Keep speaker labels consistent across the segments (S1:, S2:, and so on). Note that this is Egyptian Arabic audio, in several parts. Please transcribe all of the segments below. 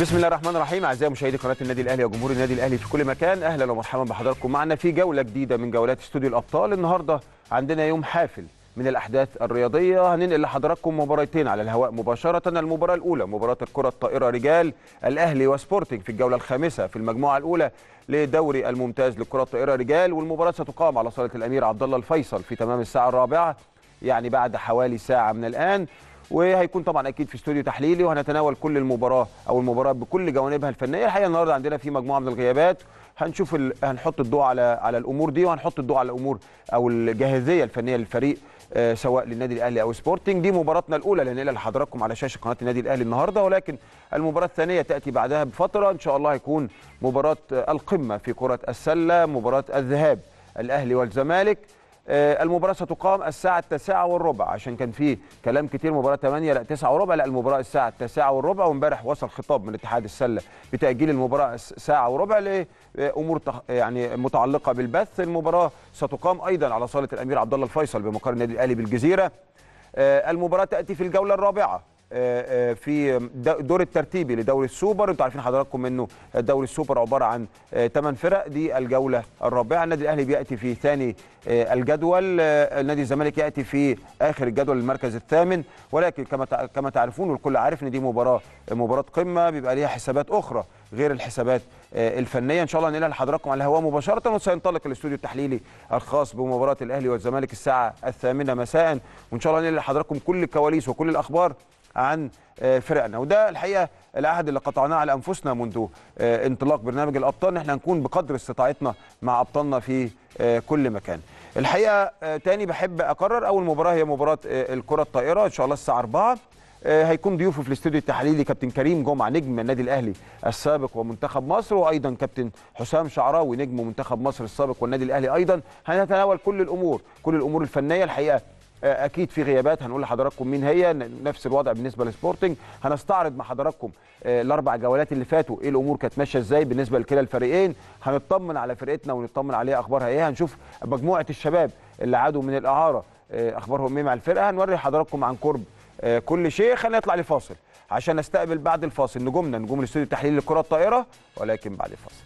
S1: بسم الله الرحمن الرحيم اعزائي مشاهدي قناه النادي الاهلي وجمهور النادي الاهلي في كل مكان اهلا ومرحبا بحضراتكم معنا في جوله جديده من جولات استوديو الابطال النهارده عندنا يوم حافل من الاحداث الرياضيه هننقل لحضراتكم مباراتين على الهواء مباشره المباراه الاولى مباراه الكره الطائره رجال الاهلي وسبورتنج في الجوله الخامسه في المجموعه الاولى لدوري الممتاز للكره الطائره رجال والمباراه ستقام على صاله الامير عبد الله الفيصل في تمام الساعه الرابعه يعني بعد حوالي ساعه من الان وهيكون طبعا اكيد في استوديو تحليلي وهنتناول كل المباراه او المباراه بكل جوانبها الفنيه الحقيقه النهارده عندنا في مجموعه من الغيابات هنشوف ال... هنحط الضوء على على الامور دي وهنحط الضوء على الامور او الجاهزيه الفنيه للفريق آه سواء للنادي الاهلي او سبورتنج دي مباراتنا الاولى اللي هننقلها لحضراتكم على شاشه قناه النادي الاهلي النهارده ولكن المباراه الثانيه تاتي بعدها بفتره ان شاء الله هيكون مباراه القمه في كره السله مباراه الذهاب الاهلي والزمالك المباراة ستقام الساعة التاسعة والربع عشان كان في كلام كتير مباراة 8 لا 9 وربع لا المباراة الساعة التاسعة والربع وامبارح وصل خطاب من اتحاد السلة بتأجيل المباراة ساعة وربع لأمور يعني متعلقة بالبث المباراة ستقام أيضا على صالة الأمير عبد الله الفيصل بمقر النادي الأهلي بالجزيرة المباراة تأتي في الجولة الرابعة في دور الترتيبي لدوري السوبر انتوا عارفين حضراتكم انه دوري السوبر عباره عن 8 فرق دي الجوله الرابعه النادي الاهلي بياتي في ثاني الجدول نادي الزمالك ياتي في اخر الجدول المركز الثامن ولكن كما كما تعرفون والكل عارف ان دي مباراه مباراه قمه بيبقى ليها حسابات اخرى غير الحسابات الفنيه ان شاء الله ننقلها لحضراتكم على الهواء مباشره وسينطلق الاستوديو التحليلي الخاص بمباراه الاهلي والزمالك الساعه الثامنه مساء وان شاء الله ننقل لحضراتكم كل الكواليس وكل الاخبار عن فرقنا وده الحقيقه العهد اللي قطعناه على انفسنا منذ انطلاق برنامج الابطال ان احنا نكون بقدر استطاعتنا مع ابطالنا في كل مكان. الحقيقه تاني بحب اقرر اول مباراه هي مباراه الكره الطائره ان شاء الله الساعه 4 هيكون ضيوفه في الاستوديو التحليلي كابتن كريم جمعه نجم النادي الاهلي السابق ومنتخب مصر وايضا كابتن حسام شعراوي نجم منتخب مصر السابق والنادي الاهلي ايضا هنتناول كل الامور كل الامور الفنيه الحقيقه اكيد في غيابات هنقول لحضراتكم مين هي نفس الوضع بالنسبه لسبورتنج هنستعرض مع حضراتكم الاربع جولات اللي فاتوا ايه الامور كانت ماشيه ازاي بالنسبه لكلا الفريقين هنطمن على فرقتنا ونطمن عليها اخبارها ايه هنشوف مجموعه الشباب اللي عادوا من الاعاره اخبارهم ايه مع الفرقه هنوري حضراتكم عن قرب كل شيء خلينا نطلع لفاصل عشان نستقبل بعد الفاصل نجومنا نجوم الاستوديو التحليلي للكره الطائره ولكن بعد الفاصل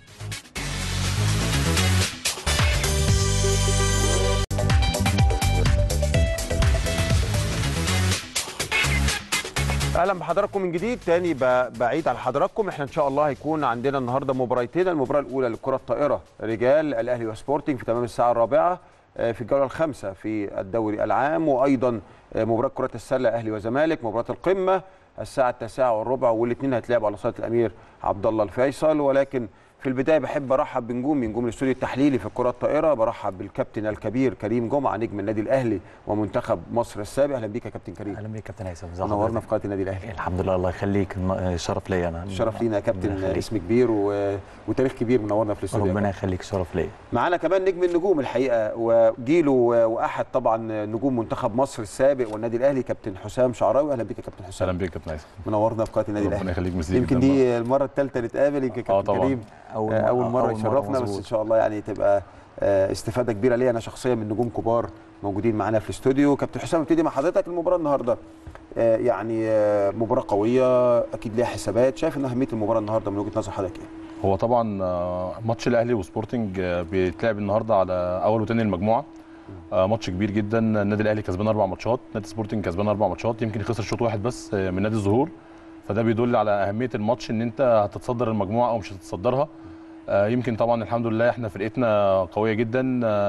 S1: اهلا بحضراتكم من جديد تاني بعيد على حضراتكم احنا ان شاء الله هيكون عندنا النهارده مباراتين المباراه الاولى للكره الطائره رجال الاهلي وسبورتنج في تمام الساعه الرابعه في الجوله الخامسه في الدوري العام وايضا مباراه كره السله اهلي وزمالك مباراه القمه الساعه التاسعة والربع والاثنين هيتلعبوا على صاله الامير عبد الله الفيصل ولكن في البدايه بحب ارحب بنجومي نجوم الاستوديو التحليلي في الكره الطائره برحب بالكابتن الكبير كريم جمعه نجم النادي الاهلي ومنتخب مصر السابق اهلا بيك يا كابتن كريم
S2: اهلا بيك يا كابتن هيثم
S1: نورنا في قناه النادي الاهلي
S2: الحمد لله الله يخليك شرف ليا انا
S1: شرف لينا يا كابتن اسم كبير و... وتاريخ كبير منورنا في الاستوديو
S2: ربنا يخليك شرف ليا
S1: معانا كمان نجم النجوم الحقيقه وجيله واحد طبعا نجوم منتخب مصر السابق والنادي الاهلي كابتن حسام شعراوي اهلا بيك يا كابتن حسام
S3: اهلا بيك يا كابتن هيثم
S1: منورنا في قناه النادي الاهلي
S3: ربنا يخليك مسلم
S1: يمكن دي المره الثالثه نتقابل يمكن كابتن كريم
S2: اول
S1: مره, أول مرة يشرفنا بس ان شاء الله يعني تبقى استفاده كبيره ليا انا شخصيا من نجوم كبار موجودين معانا في الاستوديو كابتن حسام ابتدي مع حضرتك المباراه النهارده يعني مباراه قويه اكيد ليها حسابات شايف ان اهميه المباراه النهارده من وجهه نظر حضرتك ايه
S3: هو طبعا ماتش الاهلي وسبورتنج بيتلعب النهارده على اول وثاني المجموعه ماتش كبير جدا النادي الاهلي كسبان اربع ماتشات نادي سبورتنج كسبان اربع ماتشات يمكن خسر شوط واحد بس من نادي الظهور فده بيدل على اهميه الماتش ان انت هتتصدر المجموعه او مش هتتصدرها يمكن طبعا الحمد لله احنا فرقتنا قويه جدا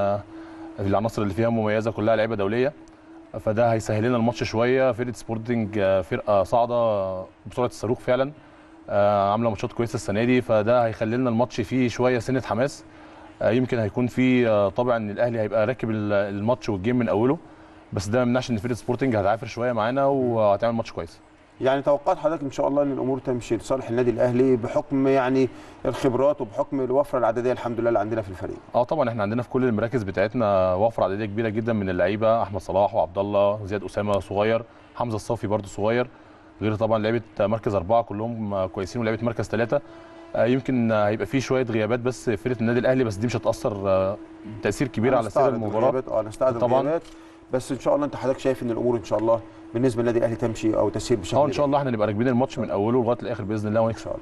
S3: العناصر اللي فيها مميزه كلها لعيبه دوليه فده هيسهل لنا الماتش شويه فرقه سبورتنج فرقه صاعده بسرعه الصاروخ فعلا عامله ماتشات كويسه السنه دي فده هيخلي لنا الماتش فيه شويه سنه حماس يمكن هيكون في طبعا ان الاهلي هيبقى راكب الماتش والجيم من اوله بس ده ما يمنعش ان فرقه سبورتنج هتعافر شويه معانا وهتعمل ماتش كويس
S1: يعني توقعات حضرتك ان شاء الله ان الامور تمشي لصالح النادي الاهلي بحكم يعني الخبرات وبحكم الوفره العدديه الحمد لله اللي عندنا في الفريق.
S3: اه طبعا احنا عندنا في كل المراكز بتاعتنا وفره عدديه كبيره جدا من اللعيبه احمد صلاح وعبد الله زياد اسامه صغير حمزه الصافي برده صغير غير طبعا لعيبه مركز اربعه كلهم كويسين ولعيبه مركز ثلاثه يمكن هيبقى في شويه غيابات بس فرقه النادي الاهلي بس دي مش هتاثر تاثير كبير على سير المباراه
S1: اه نستعرض
S3: طبعا
S1: الغيابات بس ان شاء الله انت حضرتك شايف ان الامور ان شاء الله بالنسبه للنادي الاهلي تمشي او تسير بشكل
S3: اه ان شاء الله احنا نبقى راكبين الماتش من اوله لغايه الاخر باذن الله
S1: ان
S3: ونكسب
S1: شاء الله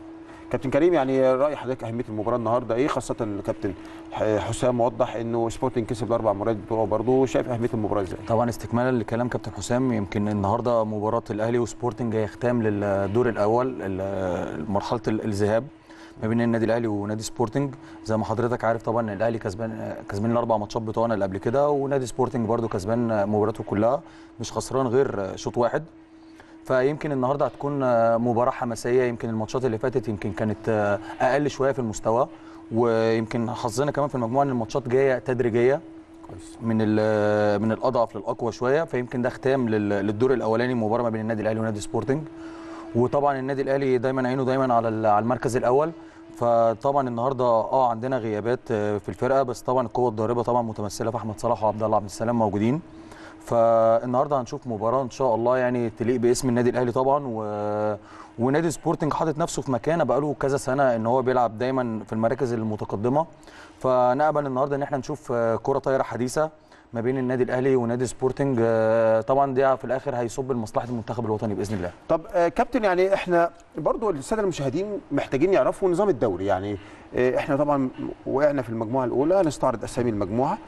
S1: كابتن كريم يعني راي حضرتك اهميه المباراه النهارده ايه خاصه ان كابتن ح- حسام وضح انه سبورتنج كسب الاربع مباريات بتوعه برضه شايف اهميه المباراه ازاي
S2: طبعا استكمالا لكلام كابتن حسام يمكن النهارده مباراه الاهلي وسبورتنج هي ختام للدور الاول ال- مرحله ال- الذهاب ما بين النادي الاهلي ونادي سبورتنج زي ما حضرتك عارف طبعا الاهلي كسبان كسبان الاربع ماتشات بتوعنا اللي قبل كده ونادي سبورتنج برده كسبان مباراته كلها مش خسران غير شوط واحد فيمكن النهارده هتكون مباراه حماسيه يمكن الماتشات اللي فاتت يمكن كانت اقل شويه في المستوى ويمكن حظنا كمان في المجموعه ان الماتشات جايه تدريجيه
S1: كويس
S2: من ال- من الاضعف للاقوى شويه فيمكن ده ختام لل- للدور الاولاني مباراه ما بين النادي الاهلي ونادي سبورتنج وطبعا النادي الاهلي دايما عينه دايما على ال- على المركز الاول فطبعا النهارده اه عندنا غيابات آه، في الفرقه بس طبعا القوه الضاربه طبعا متمثله في احمد صلاح وعبد الله عبد السلام موجودين فالنهارده هنشوف مباراه ان شاء الله يعني تليق باسم النادي الاهلي طبعا و... ونادي سبورتنج حاطط نفسه في مكانه بقاله كذا سنه ان هو بيلعب دايما في المراكز المتقدمه فنقبل النهارده ان احنا نشوف آه، كره طايره حديثه ما بين النادي الاهلي ونادي سبورتنج آه، طبعا ده في الاخر هيصب لمصلحه المنتخب الوطني باذن الله
S1: طب آه، كابتن يعني احنا برضو الساده المشاهدين محتاجين يعرفوا نظام الدوري يعني آه، احنا طبعا وقعنا في المجموعه الاولى هنستعرض اسامي المجموعه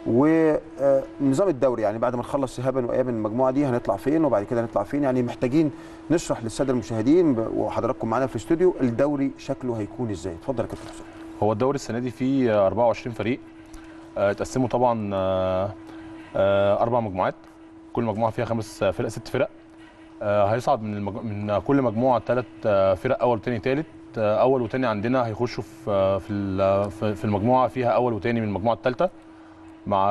S1: ونظام الدوري يعني بعد ما نخلص ذهابا وايابا المجموعه دي هنطلع فين وبعد كده هنطلع فين يعني محتاجين نشرح للساده المشاهدين ب- وحضراتكم معانا في الاستوديو الدوري شكله هيكون ازاي اتفضل يا كابتن حسام
S3: هو الدوري السنه دي فيه 24 فريق آه، اتقسموا طبعا آه، آه، اربع مجموعات كل مجموعه فيها خمس فرق ست فرق آه، هيصعد من المج... من كل مجموعه ثلاث فرق اول وثاني ثالث اول وثاني عندنا هيخشوا في آه، في ال- في- في المجموعه فيها اول وثاني من المجموعه الثالثه مع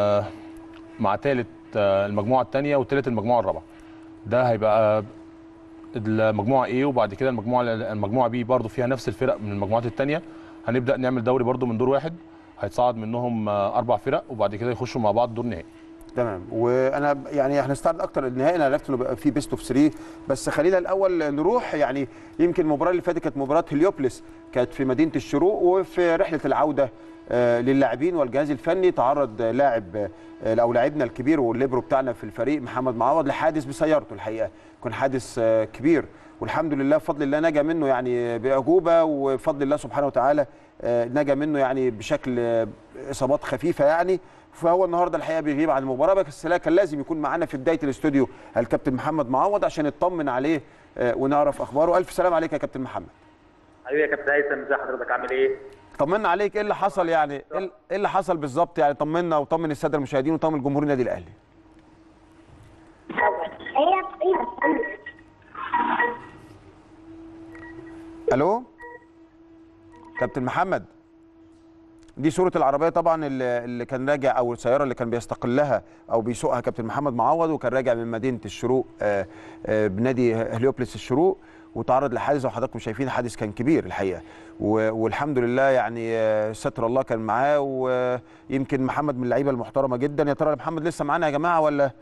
S3: مع ثالث المجموعه الثانيه وثالث المجموعه الرابعه ده هيبقى المجموعه A وبعد كده المجموعه المجموعه B برضو فيها نفس الفرق من المجموعات الثانيه هنبدا نعمل دوري برضو من دور واحد هيتصعد منهم آه، اربع فرق وبعد كده يخشوا مع بعض دور نهائي
S1: تمام وانا يعني هنستعرض اكتر النهائي انا عرفت انه بقى في بيست اوف 3 بس خلينا الاول نروح يعني يمكن المباراه اللي فاتت كانت مباراه هليوبلس كانت في مدينه الشروق وفي رحله العوده آه، للاعبين والجهاز الفني تعرض لاعب آه، او لاعبنا الكبير والليبرو بتاعنا في الفريق محمد معوض لحادث بسيارته الحقيقه كان حادث آه، كبير والحمد لله بفضل الله نجا منه يعني باعجوبه وبفضل الله سبحانه وتعالى آه، نجا منه يعني بشكل آه، اصابات خفيفه يعني فهو النهارده الحقيقه بيغيب عن المباراه بس لا كان لازم يكون معانا في بدايه الاستوديو الكابتن محمد معوض عشان نطمن عليه آه، ونعرف اخباره الف سلام عليك يا كابتن محمد
S4: حبيبي يا كابتن هيثم ازي حضرتك عامل ايه؟
S1: طمنا عليك ايه اللي حصل يعني ايه ال- إيه اللي حصل بالظبط يعني طمنا وطمن الساده المشاهدين وطمن جمهور النادي الاهلي الو كابتن محمد دي صورة العربية طبعا اللي اللي كان راجع أو السيارة اللي كان بيستقلها أو بيسوقها كابتن محمد معوض وكان راجع من مدينة الشروق آه، آه، بنادي هليوبلس الشروق وتعرض لحادث وحضراتكم شايفين حادث كان كبير الحقيقة و- والحمد لله يعني آه، ستر الله كان معاه ويمكن محمد من اللعيبة المحترمة جدا يا ترى محمد لسه معانا يا جماعة ولا؟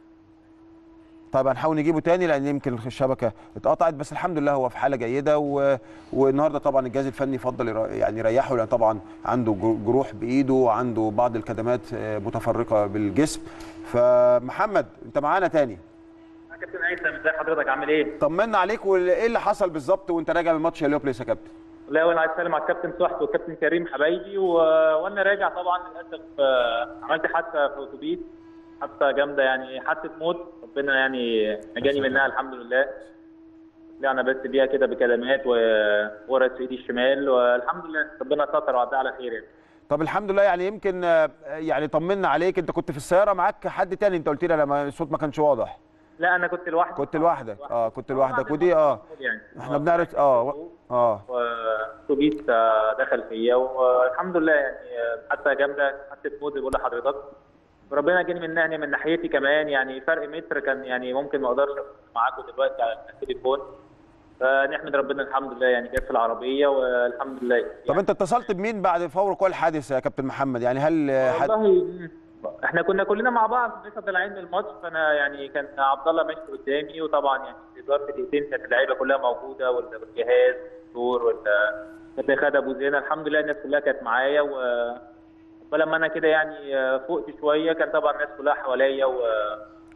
S1: طيب هنحاول نجيبه تاني لان يمكن الشبكه اتقطعت بس الحمد لله هو في حاله جيده و... والنهارده طبعا الجهاز الفني فضل ير- يعني يريحه لان طبعا عنده جر- جروح بايده وعنده بعض الكدمات آه، متفرقه بالجسم فمحمد انت معانا تاني
S4: يا كابتن هيثم ازي حضرتك عامل ايه؟
S1: طمنا عليك وايه اللي حصل بالظبط وانت راجع من ماتش هليوبلس يا كابتن
S4: لا وانا عايز اسلم على الكابتن صحت والكابتن كريم حبايبي و... وانا راجع طبعا للاسف آه، عملت حادثه في اتوبيس حادثه جامده يعني حادثه موت ربنا يعني نجاني منها الحمد لله طلعنا بس بيها كده بكلمات وورقه في ايدي الشمال والحمد لله ربنا ستر وعدها على خير يعني.
S1: طب الحمد لله يعني يمكن آه، يعني طمنا عليك انت كنت في السياره معاك حد تاني انت قلت لي لما الصوت ما كانش واضح
S4: لا انا كنت لوحدي
S1: كنت لوحدك اه كنت لوحدك
S4: بعد
S1: ودي
S4: الماتش
S1: اه
S4: على طول يعني.
S1: احنا بنعرف اه و- اه
S4: واتوبيس دخل فيا والحمد لله يعني حتى جامده حتى موت بقول لحضرتك وربنا جاني منها يعني من ناحيتي كمان يعني فرق متر كان يعني ممكن ما اقدرش أكون معاكم دلوقتي على التليفون فنحمد ربنا الحمد لله يعني جت في العربيه والحمد لله
S1: طب
S4: يعني
S1: انت اتصلت بمين بعد فور كل حادث يا كابتن محمد يعني هل آه، حد
S4: والله مم. احنا كنا كلنا مع بعض لسه طالعين من الماتش فانا يعني كان عبد الله ماشي قدامي وطبعا يعني في ظرف دقيقتين كانت اللعيبه كلها موجوده وال- والجهاز الدكتور والكابتن خالد ابو زينه الحمد لله الناس كلها كانت معايا و فلما انا كده يعني فقت شويه كان طبعا الناس كلها حواليا و...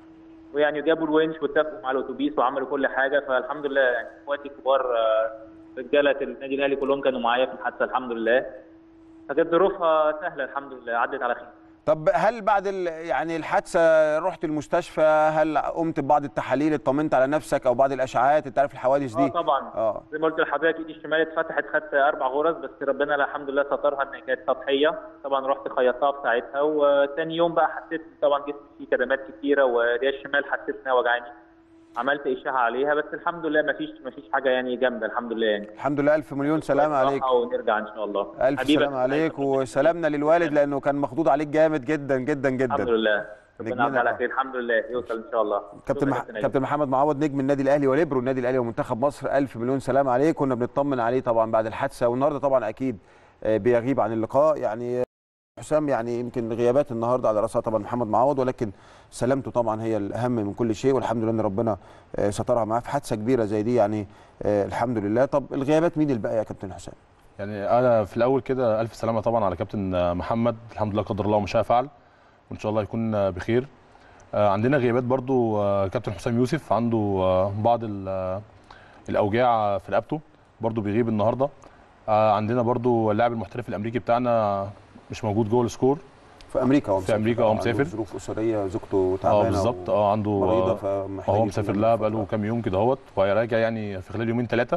S4: ويعني جابوا الونش واتفقوا مع الاتوبيس وعملوا كل حاجه فالحمد لله يعني اخواتي الكبار آه، رجاله النادي الاهلي كلهم كانوا معايا في الحادثه الحمد لله فكانت ظروفها سهله الحمد لله عدت على خير
S1: طب هل بعد ال- يعني الحادثه رحت المستشفى هل قمت ببعض التحاليل اطمنت على نفسك او بعض الاشعاعات انت عارف الحوادث
S4: اه
S1: دي
S4: طبعا
S1: اه
S4: زي ما قلت لحضرتك ايدي الشمال اتفتحت خدت اربع غرز بس ربنا الحمد لله سترها ان كانت سطحيه طبعا رحت خيطتها في ساعتها وتاني يوم بقى حسيت طبعا جسمي فيه كدمات كتيره ورئه الشمال حسيت انها وجعاني عملت اشعه عليها بس الحمد لله ما فيش ما فيش حاجه يعني جامده الحمد لله يعني
S1: الحمد لله الف مليون سلامه عليك
S4: راحة ونرجع ان شاء الله
S1: الف
S4: حبيبك.
S1: سلامه عليك وسلامنا للوالد لانه كان مخضوض عليك جامد جدا جدا
S4: الحمد
S1: جدا
S4: لله ربنا
S1: نجمنا
S4: يعمل على
S1: بقى.
S4: خير الحمد لله يوصل ان شاء الله
S1: كابتن مح...
S4: شكراً يا
S1: كابتن محمد معوض نجم النادي الاهلي وليبرو النادي الاهلي ومنتخب مصر الف مليون سلام عليه كنا بنطمن عليه طبعا بعد الحادثه والنهارده طبعا اكيد آه، بيغيب عن اللقاء يعني آه، حسام يعني يمكن غيابات النهارده على راسها طبعا محمد معوض ولكن سلامته طبعا هي الاهم من كل شيء والحمد لله ان ربنا آه، سترها معاه في حادثه كبيره زي دي يعني آه، الحمد لله طب الغيابات مين الباقي يا كابتن حسام
S3: يعني انا في الاول كده الف سلامه طبعا على كابتن محمد الحمد لله قدر الله ما شاء فعل وان شاء الله يكون بخير آه، عندنا غيابات برضو آه، كابتن حسام يوسف عنده آه، بعض ال- آه، الاوجاع في رقبته برضو بيغيب النهارده آه، عندنا برضو اللاعب المحترف الامريكي بتاعنا مش موجود جوه السكور
S1: في امريكا هو
S3: في
S1: مسافر
S3: أمريكا، هو
S1: طبعاً، عنده
S3: مسافر.
S1: ظروف اسريه زوجته تعبانه
S3: اه بالظبط اه عنده
S1: مريضه
S3: آه،
S1: فمحتاج
S3: هو
S1: يكون
S3: مسافر
S1: موجود
S3: لها
S1: فترة.
S3: بقاله كام يوم كده اهوت وهيراجع يعني في خلال يومين ثلاثه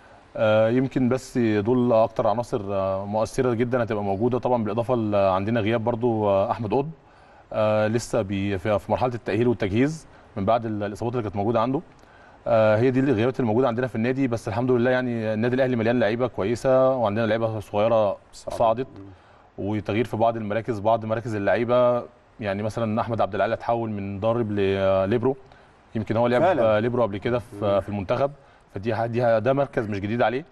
S3: آه يمكن بس دول اكتر عناصر آه مؤثره جدا هتبقى موجوده طبعا بالاضافه ل- عندنا غياب برضو آه احمد قطب آه لسه بي في في مرحله التاهيل والتجهيز من بعد ال- الاصابات اللي كانت موجوده عنده آه هي دي الغيابات اللي موجوده عندنا في النادي بس الحمد لله يعني النادي الاهلي مليان لعيبه كويسه وعندنا لعيبه صغيره صعدت وتغيير في بعض المراكز بعض مراكز اللعيبه يعني مثلا احمد عبد العال اتحول من ضارب لليبرو يمكن هو لعب
S1: فعلا.
S3: ليبرو قبل كده في في المنتخب فدي دي ده مركز مش جديد عليه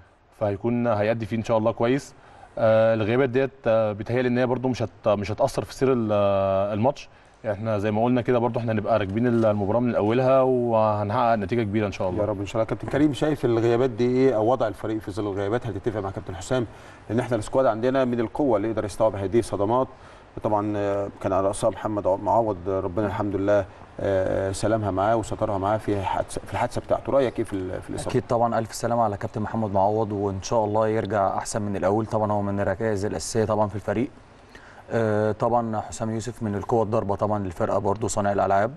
S3: فهيكون هيأدي فيه ان شاء الله كويس آه الغيابات ديت آه بيتهيألي ان هي برده مش هت مش هتأثر في سير ال- آه، الماتش احنا زي ما قلنا كده برده احنا هنبقى راكبين المباراه من اولها وهنحقق نتيجه كبيره ان شاء الله
S1: يا رب ان شاء الله كابتن كريم شايف الغيابات دي ايه او وضع الفريق في ظل الغيابات هتتفق مع كابتن حسام لان احنا السكواد عندنا من القوه اللي يقدر يستوعب هذه الصدمات طبعا آه، كان على راسها محمد عو- معوض آه، ربنا الحمد لله آه، سلامها معاه وسترها معاه في حادثه في الحادثه بتاعته رايك ايه في ال- في الاصابه
S2: اكيد طبعا الف سلامه على كابتن محمد معوض وان شاء الله يرجع احسن من الاول طبعا هو من الركائز الاساسيه طبعا في الفريق آه، طبعا حسام يوسف من القوه الضاربه طبعا للفرقه برضو صانع الالعاب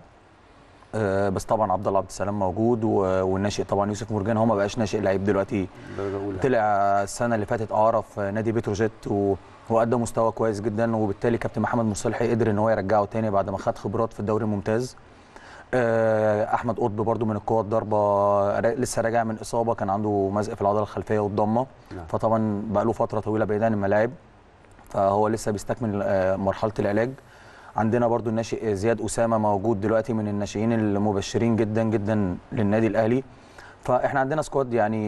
S2: آه، بس طبعا عبد الله عبد السلام موجود و- والناشئ طبعا يوسف مرجان هو ما بقاش ناشئ لعيب دلوقتي
S1: درجة أولى.
S2: طلع السنه اللي فاتت اعاره في نادي بتروجيت و- وادى مستوى كويس جدا وبالتالي كابتن محمد مصلحي قدر ان هو يرجعه تاني بعد ما خد خبرات في الدوري الممتاز آه، احمد قطب برضو من القوه الضاربه را- لسه راجع من اصابه كان عنده مزق في العضله الخلفيه والضمه
S1: نعم.
S2: فطبعا بقى له فتره طويله بعيد عن الملاعب فهو لسه بيستكمل آه، مرحله العلاج عندنا برضو الناشئ زياد اسامه موجود دلوقتي من الناشئين المبشرين جدا جدا للنادي الاهلي فاحنا عندنا سكواد يعني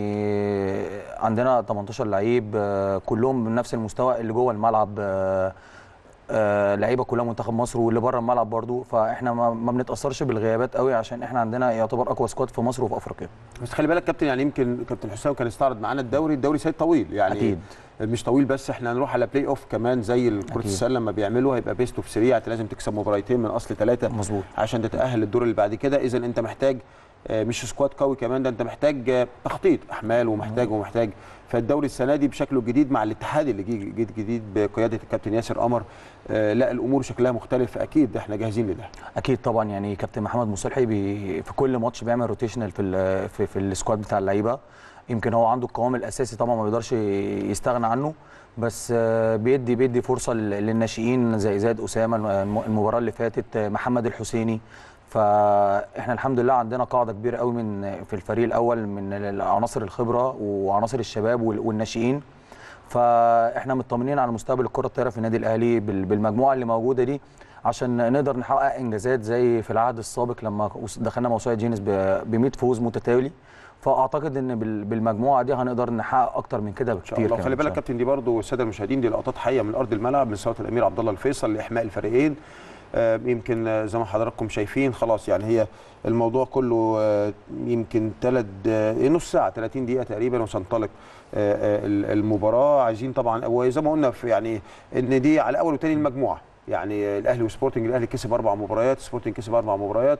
S2: عندنا 18 لعيب آه، كلهم بنفس المستوى اللي جوه الملعب آه، آه، لعيبه كلها منتخب مصر واللي بره الملعب برضو فاحنا ما ما بنتاثرش بالغيابات قوي عشان احنا عندنا يعتبر اقوى سكواد في مصر وفي افريقيا
S1: بس خلي بالك كابتن يعني يمكن كابتن حسام كان استعرض معانا الدوري الدوري سيد طويل يعني
S2: أكيد.
S1: مش طويل بس احنا هنروح على بلاي اوف كمان زي كره
S2: أكيد.
S1: السله لما بيعملوا هيبقى بيست اوف 3 يعني لازم تكسب مباراتين من اصل ثلاثه
S2: مظبوط
S1: عشان تتاهل للدور اللي بعد كده اذا انت محتاج آه، مش سكواد قوي كمان ده انت محتاج آه، تخطيط احمال ومحتاج ومحتاج فالدوري السنه دي بشكله الجديد مع الاتحاد اللي جه جديد جديد بقياده الكابتن ياسر قمر آه، لا الامور شكلها مختلف اكيد احنا جاهزين لده
S2: اكيد طبعا يعني كابتن محمد مصلحي بي في كل ماتش بيعمل روتيشنال في ال في, في السكواد بتاع اللعيبه يمكن هو عنده القوام الاساسي طبعا ما بيقدرش يستغنى عنه بس آه، بيدي بيدي فرصه لل- للناشئين زي زياد اسامه الم- المباراه اللي فاتت آه، محمد الحسيني فاحنا الحمد لله عندنا قاعده كبيره قوي من في الفريق الاول من عناصر الخبره وعناصر الشباب وال- والناشئين فاحنا مطمنين على مستقبل الكره الطايره في النادي الاهلي بال- بالمجموعه اللي موجوده دي عشان نقدر نحقق انجازات زي في العهد السابق لما وص- دخلنا موسوعه جينيس ب 100 فوز متتالي فاعتقد ان بال- بالمجموعه دي هنقدر نحقق اكتر من كده
S1: ان شاء
S2: بكتير
S1: الله
S2: كمان
S1: خلي
S2: إن شاء
S1: بالك كابتن دي برضو الساده المشاهدين دي لقطات حيه من ارض الملعب من صاله الامير عبد الله الفيصل لاحماء الفريقين آه، يمكن آه، زي ما حضراتكم شايفين خلاص يعني هي الموضوع كله آه، يمكن ثلاث نص ساعه 30 دقيقه تقريبا وسنطلق آه، آه، المباراه عايزين طبعا وزي ما قلنا في يعني ان دي على اول وثاني المجموعه يعني الاهلي وسبورتنج الاهلي كسب اربع مباريات سبورتنج كسب اربع مباريات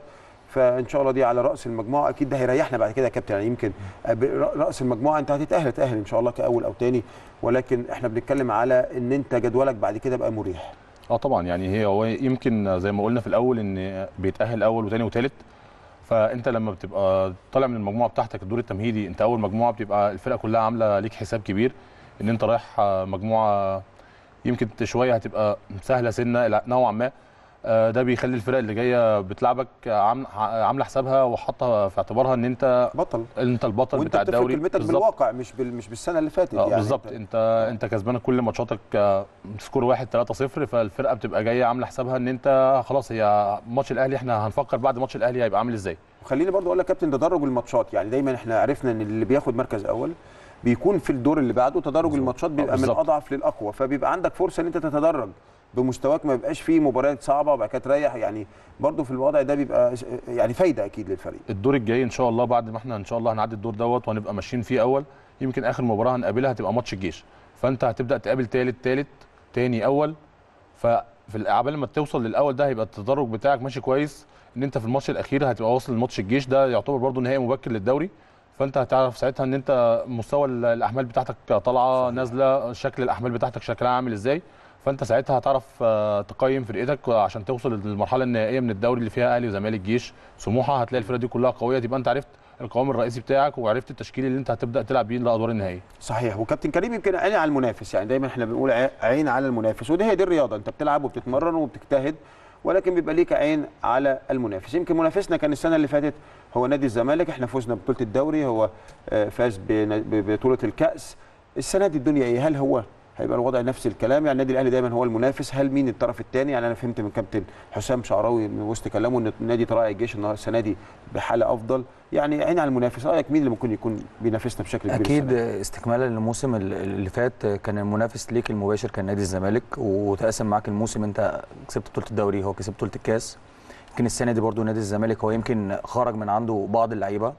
S1: فان شاء الله دي على راس المجموعه اكيد ده هيريحنا بعد كده يا كابتن يعني يمكن ب- راس المجموعه انت هتتاهل تاهل ان شاء الله كاول او تاني ولكن احنا بنتكلم على ان انت جدولك بعد كده بقى مريح
S3: اه طبعا يعني هي هو يمكن زي ما قلنا في الاول ان بيتاهل اول وثاني وثالث فانت لما بتبقى طالع من المجموعه بتاعتك الدور التمهيدي انت اول مجموعه بتبقى الفرقه كلها عامله ليك حساب كبير ان انت رايح آه، مجموعه يمكن شويه هتبقى سهله سنه لا- نوعا ما آه، ده بيخلي الفرق اللي جايه بتلعبك عام- عامله حسابها وحاطه في اعتبارها ان انت
S1: بطل
S3: انت البطل
S1: وانت
S3: بتاع
S1: بتفرق
S3: الدوري
S1: كلمتك بالواقع مش بال... مش بالسنه اللي فاتت
S3: اه
S1: يعني
S3: بالظبط
S1: انت-
S3: انت انت كسبان كل ماتشاتك آه، سكور 1 3 0 فالفرقه بتبقى جايه عامله حسابها ان انت خلاص هي ماتش الاهلي احنا هنفكر بعد ماتش الاهلي هيبقى عامل ازاي
S1: وخليني برضو اقول لك كابتن تدرج الماتشات يعني دايما احنا عرفنا ان اللي بياخد مركز اول بيكون في الدور اللي بعده تدرج الماتشات بيبقى من
S3: بالظبط.
S1: الاضعف للاقوى فبيبقى عندك فرصه ان انت تتدرج بمستواك ما يبقاش فيه مباريات صعبه وبعد كده تريح يعني برضو في الوضع ده بيبقى س- يعني فايده اكيد للفريق
S3: الدور الجاي ان شاء الله بعد ما احنا ان شاء الله هنعدي الدور دوت وهنبقى ماشيين فيه اول يمكن اخر مباراه هنقابلها هتبقى ماتش الجيش فانت هتبدا تقابل تالت تالت تاني اول ففي الاعمال لما توصل للاول ده هيبقى التدرج بتاعك ماشي كويس ان انت في الماتش الاخير هتبقى واصل لماتش الجيش ده يعتبر برضو نهائي مبكر للدوري فانت هتعرف ساعتها ان انت مستوى ال- الاحمال بتاعتك طالعه نازله شكل الاحمال بتاعتك شكلها عامل ازاي فانت ساعتها هتعرف آه، تقيم فرقتك عشان توصل للمرحله النهائيه من الدوري اللي فيها اهلي وزمالك جيش سموحه هتلاقي الفرقه دي كلها قويه تبقى انت عرفت القوام الرئيسي بتاعك وعرفت التشكيل اللي انت هتبدا تلعب بيه للادوار النهائيه
S1: صحيح وكابتن كريم يمكن عيني على المنافس يعني دايما احنا بنقول ع- عين على المنافس ودي هي دي الرياضه انت بتلعب وبتتمرن وبتجتهد ولكن بيبقى ليك عين على المنافس يمكن منافسنا كان السنه اللي فاتت هو نادي الزمالك احنا فزنا ببطوله الدوري هو آه، فاز بن- ببطوله الكاس السنه دي الدنيا ايه هل هو هيبقى الوضع نفس الكلام يعني النادي الاهلي دايما هو المنافس هل مين الطرف الثاني يعني انا فهمت من كابتن حسام شعراوي من وسط كلامه ان نادي طلائع الجيش النهارده السنه دي بحاله افضل يعني عين على المنافس رايك مين اللي ممكن يكون بينافسنا بشكل كبير
S2: اكيد
S1: السنة دي؟
S2: استكمالا للموسم ال- اللي فات كان المنافس ليك المباشر كان نادي الزمالك وتقاسم معاك الموسم انت كسبت بطوله الدوري هو كسب بطوله الكاس يمكن السنه دي برضو نادي الزمالك هو يمكن خرج من عنده بعض اللعيبه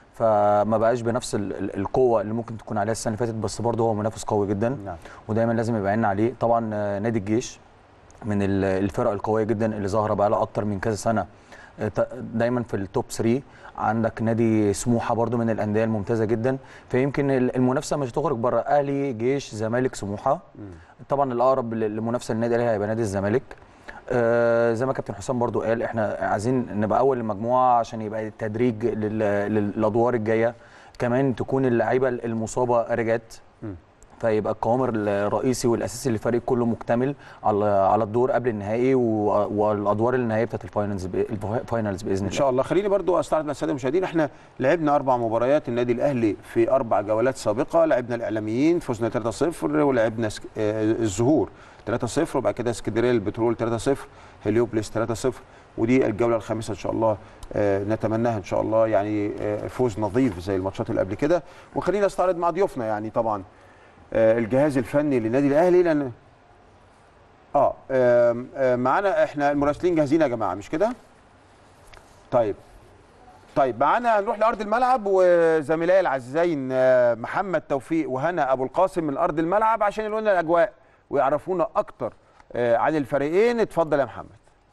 S2: فما بقاش بنفس ال- ال- القوه اللي ممكن تكون عليها السنه اللي فاتت بس برضه هو منافس قوي جدا
S1: نعم
S2: ودايما لازم يبقى عيننا عليه طبعا آه، نادي الجيش من ال- الفرق القويه جدا اللي ظاهره بقى لها اكتر من كذا سنه آه، ت- دايما في التوب 3 عندك نادي سموحه برضو من الانديه الممتازه جدا فيمكن ال- المنافسه مش هتخرج بره اهلي جيش زمالك سموحه طبعا الاقرب لل- للمنافسه للنادي الاهلي هيبقى نادي الزمالك آه زي ما كابتن حسام برضو قال احنا عايزين نبقى اول المجموعه عشان يبقى التدريج لل- للادوار الجايه كمان تكون اللعيبه المصابه رجعت
S1: مم.
S2: فيبقى القوام الرئيسي والاساسي للفريق كله مكتمل على على الدور قبل النهائي و- والادوار النهائيه بتاعت الفاينلز ب- الفاينلز باذن
S1: ان
S2: الله
S1: شاء الله خليني برضو استعرض مع الساده المشاهدين احنا لعبنا اربع مباريات النادي الاهلي في اربع جولات سابقه لعبنا الاعلاميين فزنا 3-0 ولعبنا سك... آه، الزهور 3-0 وبعد كده اسكندريه البترول 3-0 هليوبلس 3-0 ودي الجوله الخامسه ان شاء الله آه، نتمناها ان شاء الله يعني آه، فوز نظيف زي الماتشات اللي قبل كده وخلينا نستعرض مع ضيوفنا يعني طبعا آه، الجهاز الفني للنادي الاهلي لان اه آم، آه، معانا احنا المراسلين جاهزين يا جماعه مش كده؟ طيب طيب معانا هنروح لارض الملعب وزميلي العزيزين آه، محمد توفيق وهنا ابو القاسم من ارض الملعب عشان يقولوا لنا الاجواء ويعرفونا اكتر آه، عن الفريقين اتفضل يا محمد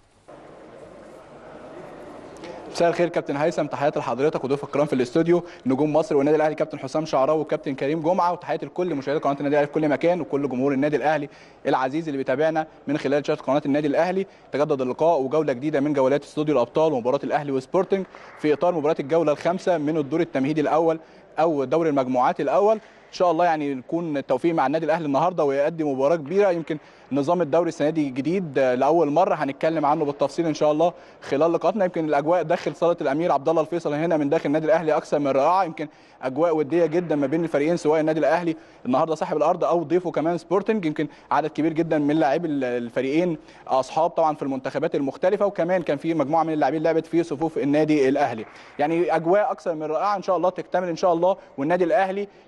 S5: مساء الخير كابتن هيثم تحياتي لحضرتك وضيوف الكرام في الاستوديو نجوم مصر والنادي الاهلي كابتن حسام شعراوي وكابتن كريم جمعه وتحياتي لكل مشاهدي قناه النادي الاهلي في كل مكان وكل جمهور النادي الاهلي العزيز اللي بيتابعنا من خلال شاشه قناه النادي الاهلي تجدد اللقاء وجوله جديده من جولات استوديو الابطال ومباراه الاهلي وسبورتنج في اطار مباراه الجوله الخامسه من الدور التمهيدي الاول او دوري المجموعات الاول ان شاء الله يعني يكون التوفيق مع النادي الاهلي النهارده ويقدم مباراه كبيره يمكن نظام الدوري السنه دي جديد آه، لاول مره هنتكلم عنه بالتفصيل ان شاء الله خلال لقاءاتنا يمكن الاجواء داخل صاله الامير عبد الله الفيصل هنا من داخل النادي الاهلي اكثر من رائعه يمكن اجواء وديه جدا ما بين الفريقين سواء النادي الاهلي النهارده صاحب الارض او ضيفه كمان سبورتنج يمكن عدد كبير جدا من لاعبي ال- الفريقين اصحاب طبعا في المنتخبات المختلفه وكمان كان في مجموعه من اللاعبين لعبت في صفوف النادي الاهلي يعني اجواء اكثر من رائعه ان شاء الله تكتمل ان شاء الله والنادي الاهلي يعني يحتفظ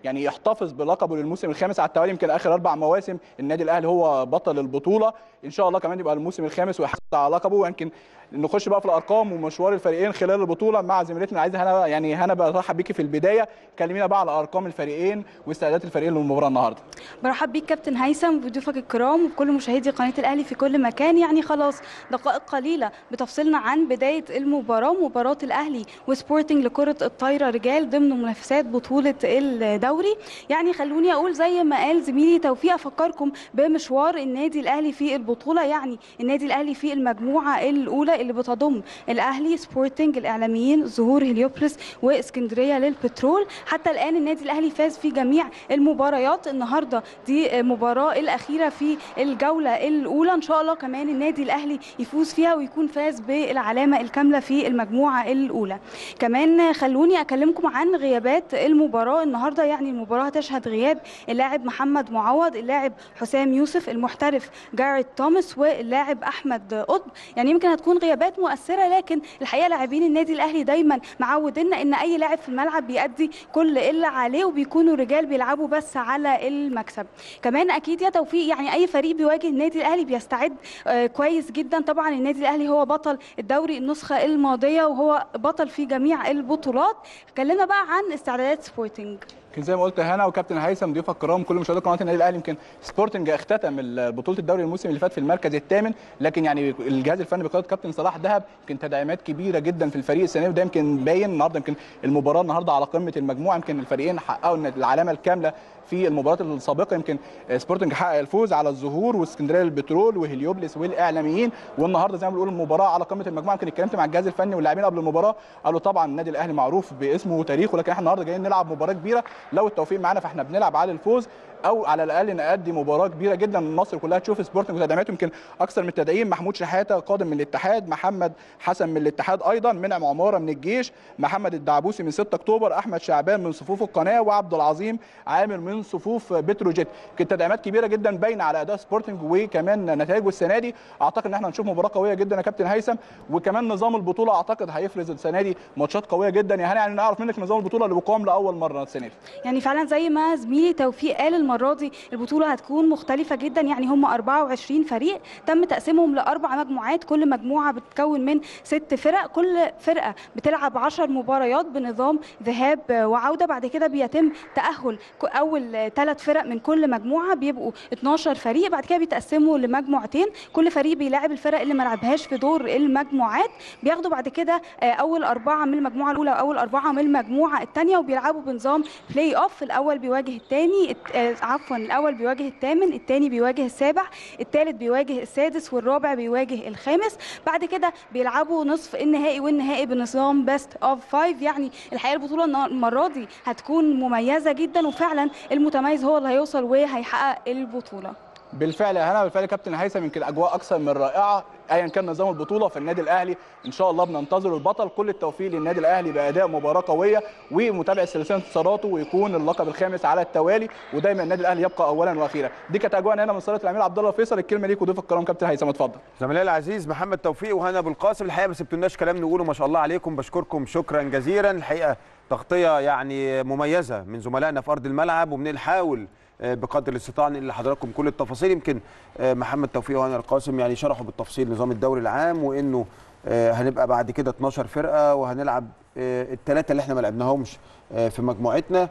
S5: يحتفظ بلقبه للموسم الخامس على التوالي يمكن اخر اربع مواسم النادي الاهلي هو بطل البطوله ان شاء الله كمان يبقى الموسم الخامس ويحافظ على لقبه ويمكن نخش بقى في الارقام ومشوار الفريقين خلال البطوله مع زميلتنا عايزه هنا يعني هنا برحب بيكي في البدايه كلمينا بقى على ارقام الفريقين واستعدادات الفريقين للمباراه النهارده
S6: برحب بيك كابتن هيثم وبضيوفك الكرام وبكل مشاهدي قناه الاهلي في كل مكان يعني خلاص دقائق قليله بتفصلنا عن بدايه المباراه مباراه الاهلي وسبورتنج لكره الطايره رجال ضمن منافسات بطوله الدوري يعني خلوني اقول زي ما قال زميلي توفيق افكركم بمشوار النادي الاهلي في البطوله يعني النادي الاهلي في المجموعه الاولى اللي بتضم الاهلي سبورتنج الاعلاميين ظهور هليوبلس واسكندريه للبترول حتى الان النادي الاهلي فاز في جميع المباريات النهارده دي المباراه الاخيره في الجوله الاولى ان شاء الله كمان النادي الاهلي يفوز فيها ويكون فاز بالعلامه الكامله في المجموعه الاولى كمان خلوني اكلمكم عن غيابات المباراه النهارده يعني المباراه هتشهد غياب اللاعب محمد معوض اللاعب حسام يوسف المحترف جاريت توماس واللاعب احمد قطب يعني يمكن هتكون غيابات مؤثره لكن الحقيقه لاعبين النادي الاهلي دايما معودينا ان اي لاعب في الملعب بيأدي كل اللي عليه وبيكونوا رجال بيلعبوا بس على المكسب كمان اكيد يا توفيق يعني اي فريق بيواجه النادي الاهلي بيستعد آه كويس جدا طبعا النادي الاهلي هو بطل الدوري النسخه الماضيه وهو بطل في جميع البطولات اتكلمنا بقى عن استعدادات سبورتنج
S5: يمكن زي ما قلت هنا وكابتن هيثم ضيوف الكرام كل مشاهدي قناه النادي الاهلي يمكن سبورتنج اختتم بطوله الدوري الموسم اللي فات في المركز الثامن لكن يعني الجهاز الفني بقياده كابتن صلاح دهب يمكن تدعيمات كبيره جدا في الفريق السنه دي وده يمكن باين النهارده يمكن المباراه النهارده على قمه المجموعه يمكن الفريقين حققوا العلامه الكامله في المباريات السابقه يمكن سبورتنج حقق الفوز على الظهور واسكندريه للبترول وهليوبلس والاعلاميين والنهارده زي ما بنقول المباراه على قمه المجموعه يمكن اتكلمت مع الجهاز الفني واللاعبين قبل المباراه قالوا طبعا النادي الاهلي معروف باسمه وتاريخه لكن احنا النهارده جايين نلعب مباراه كبيره لو التوفيق معانا فاحنا بنلعب على الفوز او على الاقل نأدي مباراه كبيره جدا مصر كلها تشوف سبورتنج وتدعيماته يمكن اكثر من التدعيم محمود شحاته قادم من الاتحاد محمد حسن من الاتحاد ايضا منعم عماره من الجيش محمد الدعبوسي من 6 اكتوبر احمد شعبان من صفوف القناه وعبد العظيم عامر من صفوف بتروجيت كانت تدعيمات كبيره جدا باينه على اداء سبورتنج وكمان نتائجه السنه دي اعتقد ان احنا هنشوف مباراه قويه جدا يا كابتن هيثم وكمان نظام البطوله اعتقد هيفرز السنه دي ماتشات قويه جدا يعني يعني نعرف منك نظام البطوله اللي بيقام لاول مره السنه دي
S6: يعني فعلا زي ما زميلي توفيق قال المره دي البطوله هتكون مختلفه جدا يعني هم 24 فريق تم تقسيمهم لاربع مجموعات كل مجموعه بتتكون من ست فرق كل فرقه بتلعب 10 مباريات بنظام ذهاب وعوده بعد كده بيتم تاهل اول ثلاث فرق من كل مجموعه بيبقوا 12 فريق بعد كده بيتقسموا لمجموعتين كل فريق بيلاعب الفرق اللي ما لعبهاش في دور المجموعات بياخدوا بعد كده اول اربعه من المجموعه الاولى واول اربعه من المجموعه الثانيه وبيلعبوا بنظام بلاي اوف الاول بيواجه الثاني عفوا الاول بيواجه الثامن الثاني بيواجه السابع الثالث بيواجه السادس والرابع بيواجه الخامس بعد كده بيلعبوا نصف النهائي والنهائي بنظام بيست اوف فايف يعني الحقيقه البطوله المره دي هتكون مميزه جدا وفعلا المتميز هو اللي هيوصل وهيحقق البطوله
S5: بالفعل يا هنا بالفعل كابتن هيثم يمكن اجواء اكثر من رائعه ايا كان نظام البطوله في النادي الاهلي ان شاء الله بننتظر البطل كل التوفيق للنادي الاهلي باداء مباراه قويه ومتابعه سلسله انتصاراته ويكون اللقب الخامس على التوالي ودايما النادي الاهلي يبقى اولا واخيرا دي كانت اجواءنا هنا من صاله الامير عبد الله فيصل الكلمه ليك وضيف الكرام كابتن هيثم اتفضل
S1: زميلي العزيز محمد توفيق وهنا ابو القاسم الحقيقه ما سبتولناش كلام نقوله ما شاء الله عليكم بشكركم شكرا جزيلا الحقيقه تغطيه يعني مميزه من زملائنا في ارض الملعب وبنحاول بقدر الاستطاعه ننقل لحضراتكم كل التفاصيل يمكن محمد توفيق وهنا القاسم يعني شرحوا بالتفصيل نظام الدوري العام وانه هنبقى بعد كده 12 فرقه وهنلعب الثلاثه اللي احنا ما لعبناهمش في مجموعتنا